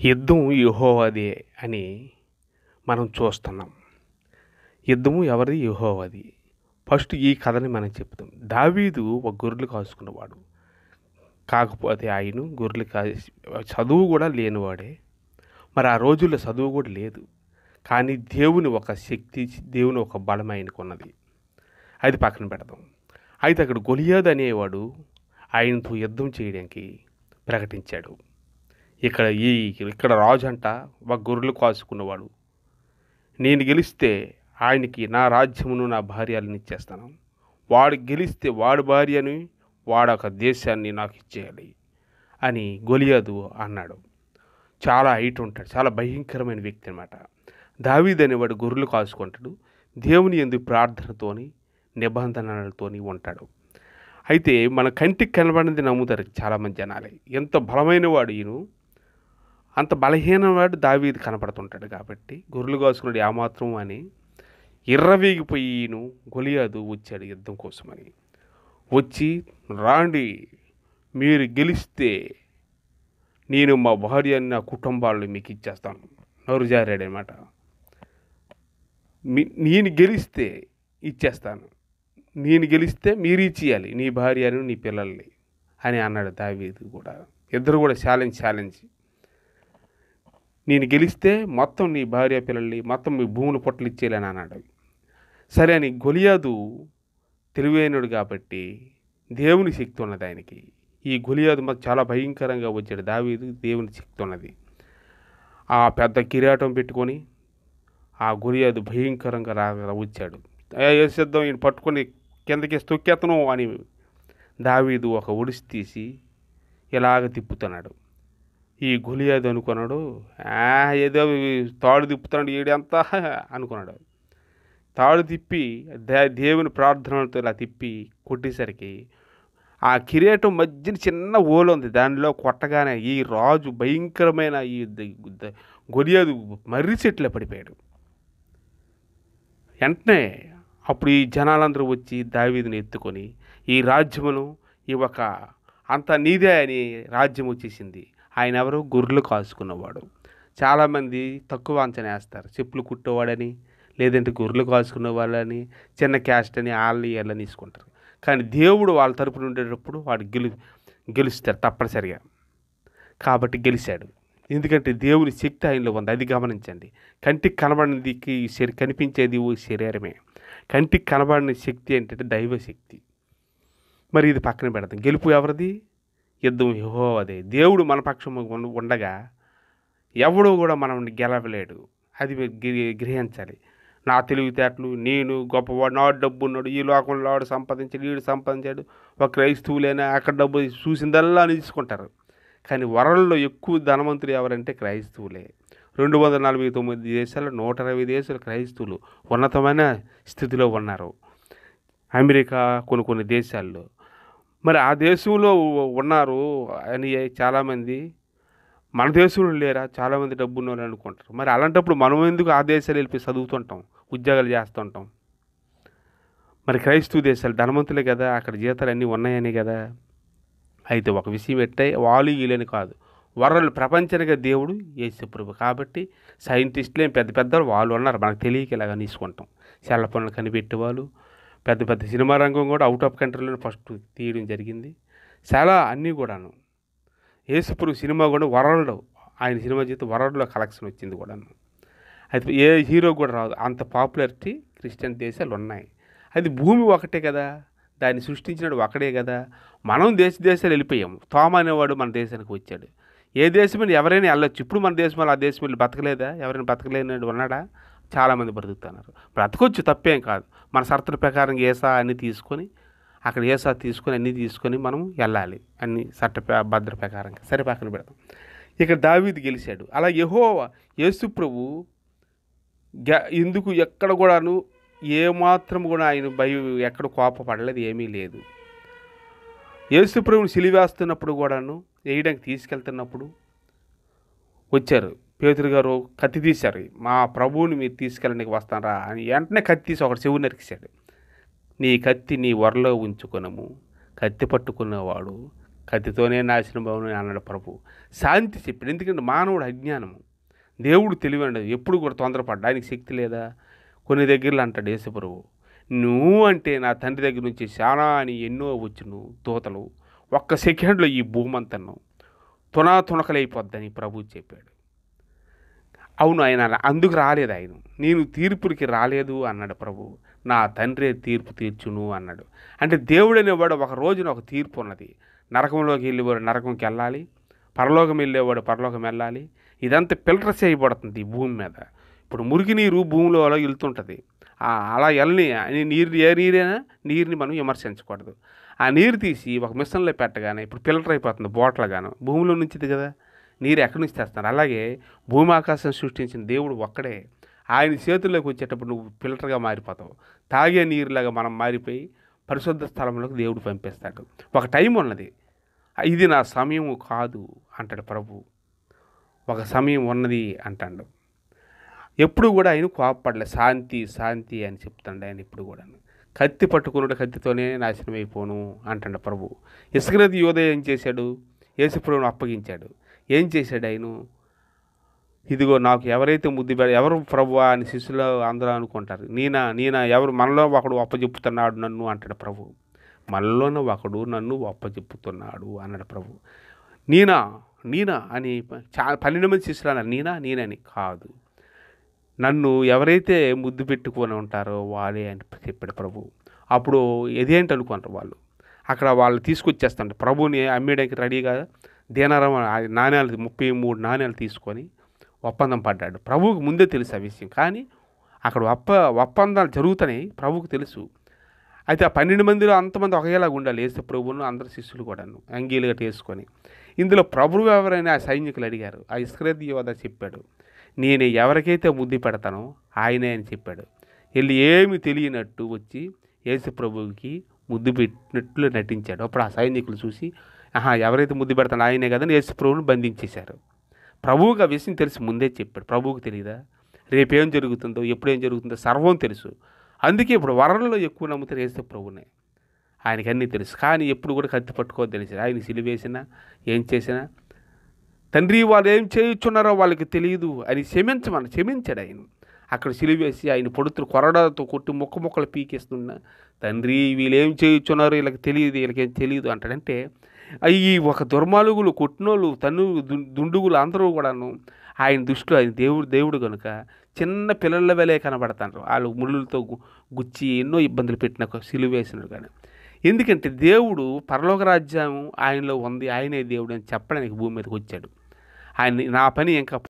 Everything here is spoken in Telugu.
యుద్ధం యెహోవాదే అని మనం చూస్తున్నాం యుద్ధము ఎవరిది యెహోవాది ఫస్ట్ ఈ కథని మనం చెప్తాం దావీదు ఒక గొర్రెలు కాసుకున్నవాడు కాకపోతే ఆయన గొర్రెలు కాసి చదువు కూడా లేనివాడే మరి ఆ రోజుల్లో చదువు కూడా లేదు కానీ దేవుని ఒక శక్తి దేవుని ఒక బలం ఆయనకు ఉన్నది అది పక్కన పెడదాం అయితే అక్కడ గొలియాద్ అనేవాడు ఆయనతో యుద్ధం చేయడానికి ప్రకటించాడు ఇక్కడ ఈ ఇక్కడ రాజు అంట ఒక గొర్రెలు కాసుకున్నవాడు నేను గెలిస్తే ఆయనకి నా రాజ్యమును నా భార్యలను ఇచ్చేస్తాను వాడు గెలిస్తే వాడి భార్యని వాడొక దేశాన్ని నాకు ఇచ్చేయాలి అని గొలియాదు అన్నాడు చాలా హైట్ ఉంటాడు చాలా భయంకరమైన వ్యక్తి అనమాట దావీద్ అనేవాడు గొర్రెలు కాసుకుంటాడు దేవుని ఎందు ప్రార్థనతోని నిబంధనలతోని ఉంటాడు అయితే మన కంటికి కనబడినది నమ్ముతారు చాలామంది జనాలే ఎంత బలమైన వాడు ఈయన అంత బలహీనవాడు దావీది కనపడుతుంటాడు కాబట్టి గొర్రెలు కాసుకున్నాడు ఏమాత్రం అని ఇర్రవీగిపోయి ఈయన గొలియాదు వచ్చాడు యుద్ధం కోసమని వచ్చి రాండి మీరు గెలిస్తే నేను మా భార్యని నా కుటుంబాలను మీకు ఇచ్చేస్తాను నోరు జారాడనమాట మీ నేను గెలిస్తే ఇచ్చేస్తాను నేను గెలిస్తే మీరు ఇచ్చేయాలి నీ భార్యను నీ పిల్లల్ని అని అన్నాడు దావీదు కూడా ఇద్దరు కూడా ఛాలెంజ్ ఛాలెంజ్ నేను గెలిస్తే మొత్తం నీ భార్య పిల్లల్ని మొత్తం మీ భూములు పొట్టలు ఇచ్చేయాలని అన్నాడు సరే అని గొలియాదు తెలివైనడు కాబట్టి దేవుని శక్తి ఉన్నది ఆయనకి ఈ గొలియాదు మాకు చాలా భయంకరంగా వచ్చాడు దావీదు దేవుని శక్తి ఉన్నది ఆ పెద్ద కిరీటం పెట్టుకొని ఆ గొలియాదు భయంకరంగా రా వచ్చాడు వేసేద్దాం ఈయన పట్టుకొని కిందకి తొక్కేతను అని దావీదు ఒక ఒడిసి తీసి ఇలాగ తిప్పుతున్నాడు ఈ గొలియాదు అనుకున్నాడు "ఆ, ఏదో తాడు తిప్పుతున్నాడు ఈడంతా అనుకున్నాడు తాడు తిప్పి దే- దేవుని ప్రార్థనలతో ఇలా తిప్పి కొట్టేసరికి ఆ కిరీటం మధ్యన చిన్న ఓలు ఉంది దానిలో కొట్టగానే ఈ రాజు భయంకరమైన ఈ ద- ద- గొలియాదు మర్రి చెట్ల పడిపోయాడు వెంటనే అప్పుడు ఈ జనాలందరూ వచ్చి దావీదుని ఎత్తుకొని ఈ రాజ్యమును ఈ ఒక అంత నీదే అని రాజ్యం వచ్చేసింది ఆయన ఎవరు గొర్రెలు కాసుకున్నవాడు చాలామంది తక్కువ అంచనా వేస్తారు చెప్పులు కుట్టేవాడని లేదంటే గొర్రెలు కాసుకునే వాళ్ళని చిన్న క్యాస్ట్ అని వాళ్ళని వీళ్ళని తీసుకుంటారు కానీ దేవుడు వాళ్ళ తరపున ఉండేటప్పుడు వాడు గెలు గెలుస్తారు తప్పనిసరిగా కాబట్టి గెలిచాడు ఎందుకంటే దేవుని శక్తి ఆయనలో ఉంది అది గమనించండి కంటికి కనబడినదికి ఈ శరీ కనిపించేది ఓ శరీరమే కంటికి కనబడిన శక్తి ఏంటంటే దైవ శక్తి మరి ఇది పక్కన పెడతాం గెలుపు ఎవరిది యుద్ధం యెహోవాదే దేవుడు మన పక్షం ఉం- ఉండగా ఎవడు కూడా మనం గెలవలేడు అది మీరు గ్ర- గ్రహించాలి నా తెలివితేటలు నేను గొప్పవాడు నా డబ్బు ఉన్నాడు ఈ లోకంలో వాడు సంపాదించాడు వీడు సంపాదించాడు ఒక క్రైస్తవులైనా అక్కడ డబ్బు చూసిందల్లా తీసుకుంటారు కానీ వరల్డ్లో ఎక్కువ ధనవంతులు ఎవరంటే క్రైస్తవులే రెండు వందల నలభై తొమ్మిది దేశాల్లో నూట ఇరవై దేశాలు క్రైస్తవులు ఉన్నతమైన స్థితిలో ఉన్నారు అమెరికా కొన్ని కొన్ని దేశాల్లో మరి ఆ దేశంలో ఉన్నారు అని చాలామంది మన దేశంలో లేరా చాలామంది డబ్బు ఉన్నారు అనుకుంటారు మరి అలాంటప్పుడు మనం ఎందుకు ఆ దేశాలు వెళ్ళిపోయి చదువుతుంటాం ఉద్యోగాలు చేస్తుంటాం మరి క్రైస్తవ దేశాలు ధనవంతులే కదా అక్కడ జీతాలు అన్నీ ఉన్నాయని కదా అయితే ఒక విషయం ఎట్టే వాళ్ళు వీళ్ళని కాదు వరల్డ్ ప్రపంచానిగా దేవుడు యేసుప్రభు కాబట్టి సైంటిస్టులు పెద్ద పెద్ద వాళ్ళు ఉన్నారు మనకు తెలియక ఇలాగా తీసుకుంటాం సెల్ల పనులు కనిపెట్టే వాళ్ళు పెద్ద పెద్ద సినిమా రంగం కూడా అవుట్ ఆఫ్ కంట్రీలో ఫస్ట్ తీయడం జరిగింది చాలా అన్నీ కూడాను యేసుప్రభు సినిమా కూడా వరల్డ్ ఆయన సినిమా చేస్తే వరల్డ్లో కలెక్షన్ వచ్చింది కూడాను అయితే ఏ హీరో కూడా రాదు అంత పాపులారిటీ క్రిస్టియన్ దేశాలు ఉన్నాయి అది భూమి ఒకటే కదా దాన్ని సృష్టించినాడు ఒకడే కదా మనం దేశ దేశాలు వెళ్ళిపోయాము తోమ అనేవాడు మన దేశానికి వచ్చాడు ఏ దేశం ఎవరైనా వెళ్ళొచ్చు ఇప్పుడు మన దేశం వాళ్ళు ఆ దేశం వెళ్ళి బతకలేదా ఎవరైనా బతకలేనాడు ఉన్నాడా చాలామంది బ్రతుకుతున్నారు బ్రతకొచ్చు తప్పేం కాదు మన షరతుల ప్రకారం ఏసా అన్ని తీసుకొని అక్కడ ఏసా తీసుకొని అన్నీ తీసుకొని మనం వెళ్ళాలి అన్ని చట్ట ప్ర- భద్ర ప్రకారంగా సరే పక్కన పెడతాం ఇక్కడ దావీదు గెలిచాడు అలా యహో యేసు ప్రభు గ- ఎందుకు ఎక్కడ కూడాను ఏమాత్రం కూడా ఆయన భయం ఎక్కడ కోపపడలేదు ఏమీ లేదు యేసు ప్రభుని సిలివేస్తున్నప్పుడు కూడాను వేయడానికి తీసుకెళ్తున్నప్పుడు వచ్చారు పేతురు గారు కత్తి తీశారు మా ప్రభువుని మీరు తీసుకెళ్ళడానికి వస్తారా అని వెంటనే కత్తి తీసి ఒకటి చెవు నరికిశాడు నీ కత్తి నీ వరలో ఉంచుకొనము కత్తి పట్టుకున్నవాడు కత్తితోనే నాశనం అవును అన్నాడు ప్రభు శాంతి చెప్పాడు ఎందుకంటే మానవుడు అజ్ఞానము దేవుడు తెలివైనడు ఎప్పుడు కూడా తొందరపడ్డా ఆయనకి శక్తి లేదా కొన్ని దగ్గరలో అంటాడు యేసుప్రభు నువ్వు అంటే నా తండ్రి దగ్గర నుంచి చాలా అని ఎన్నో వచ్చును దూతలు ఒక్క సెకండ్లో ఈ భూమంతను తునా తునకలైపోద్దని ప్రభు చెప్పాడు అవును ఆయన అలా- అందుకు రాలేదు ఆయన నేను తీర్పునికి రాలేదు అన్నాడు ప్రభు నా తండ్రి తీర్పు తీర్చును అన్నాడు అంటే దేవుడు అనేవాడు ఒక రోజున ఒక తీర్పు ఉన్నది నరకంలోకి వెళ్ళేవాడు నరకంకి వెళ్ళాలి పరలోకం వెళ్ళేవాడు పరలోకం వెళ్ళాలి ఇదంతా ఫిల్టర్ చేయబడుతుంది ఈ భూమి మీద ఇప్పుడు మురికి నీరు భూమిలో అలా వెళ్తుంటుంది ఆ అలా వెళ్ళని అని నీరు ఏ నీరైనా నీరుని మనం విమర్శించకూడదు ఆ నీరు తీసి ఒక మిషన్లో పెట్టగానే ఇప్పుడు ఫిల్టర్ అయిపోతుంది బాటిల్గాను భూమిలో నుంచిది కదా నీరు ఎక్కడి నుంచి తెస్తారు అలాగే భూమి ఆకాశం సృష్టించిన దేవుడు ఒక్కడే ఆయన చేతుల్లోకి వచ్చేటప్పుడు నువ్వు ఫిల్టర్గా మారిపోతావు తాగే నీరులాగా మనం మారిపోయి పరిశుద్ధ స్థలంలోకి దేవుడు పంపిస్తాడు ఒక టైం ఉన్నది ఇది నా సమయం కాదు అంటాడు ప్రభు ఒక సమయం ఉన్నది అంటాడు ఎప్పుడు కూడా ఆయన కోపపడలే శాంతి శాంతి అని చెప్తాడు ఆయన ఇప్పుడు కూడా కత్తి పట్టుకున్నాడు కత్తితోనే నాశనం అయిపోను అంటాడు ప్రభు ఇసుకరది యోధ ఏం చేశాడు యేసుప్రభుని అప్పగించాడు ఏం చేశాడు ఆయన ఇదిగో నాకు ఎవరైతే ముద్దు పెడ ఎవరు ప్రభు అని శిష్యులు అందరూ అనుకుంటారు నేనా నేనా ఎవరు మనలో ఒకడు అప్పచెప్పుతున్నాడు నన్ను అంటాడు ప్రభు మనలోన ఒకడు నన్ను అప్పచెప్పుతున్నాడు అన్నాడు ప్రభు నేనా నేనా అని చా పన్నెండు మంది శిష్యులు అన్నారు నేనా నేనని కాదు నన్ను ఎవరైతే ముద్దు పెట్టుకొని ఉంటారో వాళ్ళే అని చెప్పాడు ప్రభు అప్పుడు ఇదేంటి అనుకుంటారు వాళ్ళు అక్కడ వాళ్ళు తీసుకొచ్చేస్తాంట ప్రభుని అమ్మేయడానికి రెడీగా దీనారం ఆ నాణ్యాలు ముప్పై మూడు నాణ్యాలు తీసుకొని ఒప్పందం పడ్డాడు ప్రభువుకు ముందే తెలుసు ఆ విషయం కానీ అక్కడ ఒప్ప ఒప్పందాలు జరుగుతున్నాయి ప్రభువుకు తెలుసు అయితే ఆ పన్నెండు మందిలో అంతమంది ఒకేలాగా ఉండాలి ఏసు ప్రభువును అందరు శిష్యులు కూడాను అంగీలుగా వేసుకొని ఇందులో ప్రభువు ఎవరైనా ఆ సైనికులు అడిగారు ఆ ఇస్క్రేత్ యోధ చెప్పాడు నేను ఎవరికైతే ముద్దు పెడతానో ఆయనే అని చెప్పాడు వెళ్ళి ఏమి తెలియనట్టు వచ్చి యేసు ప్రభువుకి ముద్దు పెట్టినట్లు నటించాడు అప్పుడు ఆ సైనికులు చూసి ఆహా ఎవరైతే ముద్దు పెడతానో ఆయనే కదా యేసు ప్రభువుని బంధించేశారు ప్రభువుకి ఆ విషయం తెలిసి ముందే చెప్పాడు ప్రభువుకి తెలియదా రేపేం జరుగుతుందో ఎప్పుడేం జరుగుతుందో సర్వం తెలుసు అందుకే ఇప్పుడు వరల్లో ఎక్కువ నమ్ముతారు యేసు ప్రభువునే ఆయనకి అన్నీ తెలుసు కానీ ఎప్పుడు కూడా కత్తి పట్టుకోవద్దు తెలిసి ఆయన సిలివేసినా ఏం చేసినా తండ్రి వాళ్ళు ఏం చేయుచున్నారో వాళ్ళకి తెలియదు అని క్షమించమని క్షమించాడు ఆయన అక్కడ సిలివేసి ఆయన పొడుతులు కొరడాతో కొట్టి ముక్క ముక్కలు పీకేస్తున్నా తండ్రి వీళ్ళు ఏం చేయుచున్నారో వీళ్ళకి తెలియదు వీళ్ళకేం తెలియదు అంటాడంటే ఈ ఒక దుర్మాలుగులు కొట్టినోళ్ళు తన్ను దు- దుండుగులు అందరూ కూడాను ఆయన దృష్టిలో ఆయన దేవుడు దేవుడు కనుక చిన్న పిల్లల వేలే కనబడతారు వాళ్ళు ముళ్ళులతో గు- గుచ్చి ఎన్నో ఇబ్బందులు పెట్టిన సిలువేసినారు కానీ ఎందుకంటే దేవుడు పరలోక రాజ్యం ఆయనలో ఉంది ఆయనే దేవుడు అని చెప్పడానికి భూమి మీదకి వచ్చాడు ఆయన నా పని ఇంకా